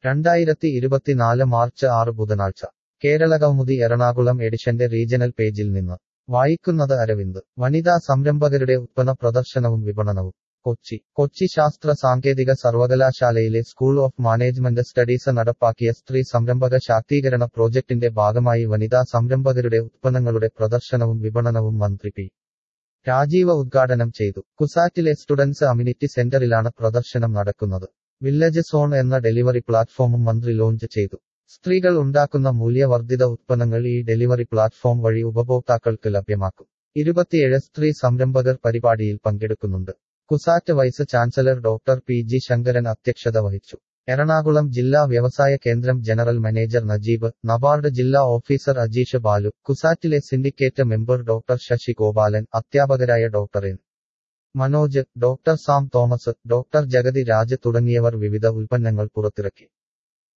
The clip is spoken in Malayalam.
രണ്ടായിരത്തി ഇരുപത്തിനാല് മാർച്ച് ആറ് ബുധനാഴ്ച കേരളകൗമുദി എറണാകുളം എഡിഷന്റെ റീജണൽ പേജിൽ നിന്ന് വായിക്കുന്നത് അരവിന്ദ് വനിതാ സംരംഭകരുടെ ഉത്പന്ന പ്രദർശനവും വിപണനവും കൊച്ചി കൊച്ചി ശാസ്ത്ര സാങ്കേതിക സർവകലാശാലയിലെ സ്കൂൾ ഓഫ് മാനേജ്മെന്റ് സ്റ്റഡീസ് നടപ്പാക്കിയ സ്ത്രീ സംരംഭക ശാക്തീകരണ പ്രോജക്ടിന്റെ ഭാഗമായി വനിതാ സംരംഭകരുടെ ഉത്പന്നങ്ങളുടെ പ്രദർശനവും വിപണനവും മന്ത്രി പി രാജീവ ഉദ്ഘാടനം ചെയ്തു കുസാറ്റിലെ സ്റ്റുഡൻസ് അമ്യൂണിറ്റി സെന്ററിലാണ് പ്രദർശനം നടക്കുന്നത് വില്ലേജ് സോൺ എന്ന ഡെലിവറി പ്ലാറ്റ്ഫോമും മന്ത്രി ലോഞ്ച് ചെയ്തു സ്ത്രീകൾ ഉണ്ടാക്കുന്ന മൂല്യവർദ്ധിത ഉത്പന്നങ്ങൾ ഈ ഡെലിവറി പ്ലാറ്റ്ഫോം വഴി ഉപഭോക്താക്കൾക്ക് ലഭ്യമാക്കും ഇരുപത്തിയേഴ് സ്ത്രീ സംരംഭകർ പരിപാടിയിൽ പങ്കെടുക്കുന്നുണ്ട് CUSAT vice chancellor doctor P G Sankaran അധ്യക്ഷത വഹിച്ചു എറണാകുളം ജില്ലാ വ്യവസായ കേന്ദ്രം ജനറൽ മാനേജർ നജീബ് നബാർഡ് ജില്ലാ ഓഫീസർ അജീഷ് ബാലു കുസാറ്റിലെ syndicate member doctor Sasi Gopalan അധ്യാപകരായ doctor N Manoj doctor Sam Thomas doctor Jagathi Raj തുടങ്ങിയവർ വിവിധ ഉൽപ്പന്നങ്ങൾ പുറത്തിറക്കി